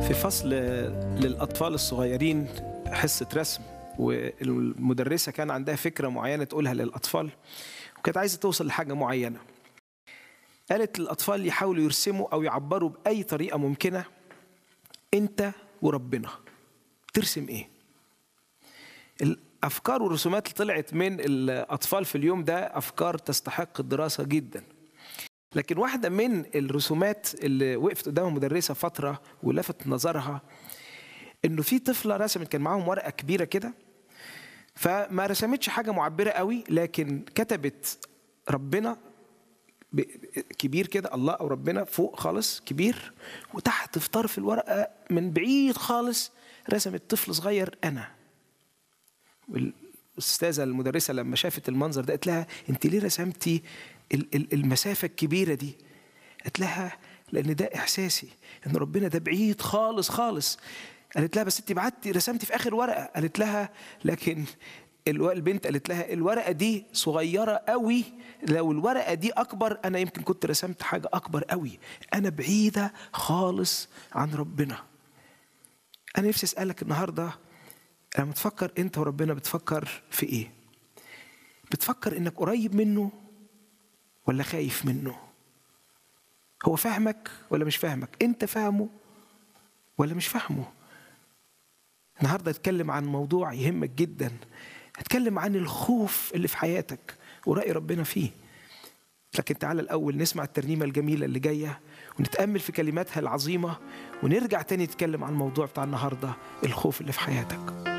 في فصل للأطفال الصغيرين حصة رسم والمدرسة كان عندها فكرة معينة تقولها للأطفال وكانت عايزة توصل لحاجة معينة قالت للأطفال يحاولوا يرسموا أو يعبروا بأي طريقة ممكنة أنت وربنا ترسم إيه؟ الأفكار والرسومات اللي طلعت من الأطفال في اليوم ده أفكار تستحق الدراسة جدا لكن واحدة من الرسومات اللي وقفت قدام المدرسة فترة ولفت نظرها إنه في طفلة رسمت كان معاهم ورقة كبيرة كده فما رسمتش حاجة معبرة قوي لكن كتبت ربنا كبير كده الله او ربنا فوق خالص كبير وتحت في طرف الورقه من بعيد خالص رسمت طفل صغير انا الاستاذه المدرسه لما شافت المنظر ده قالت لها انت ليه رسمتي المسافه الكبيره دي قالت لها لان ده احساسي ان ربنا ده بعيد خالص خالص قالت لها بس انت بعتي رسمتي في اخر ورقه قالت لها لكن البنت قالت لها الورقه دي صغيره قوي لو الورقه دي اكبر انا يمكن كنت رسمت حاجه اكبر قوي انا بعيده خالص عن ربنا انا نفسي اسالك النهارده لما تفكر انت وربنا بتفكر في ايه بتفكر انك قريب منه ولا خايف منه هو فاهمك ولا مش فاهمك انت فاهمه ولا مش فاهمه النهارده اتكلم عن موضوع يهمك جدا هتكلم عن الخوف اللي في حياتك ورأي ربنا فيه لكن تعالى الأول نسمع الترنيمة الجميلة اللي جاية ونتأمل في كلماتها العظيمة ونرجع تاني نتكلم عن الموضوع بتاع النهاردة الخوف اللي في حياتك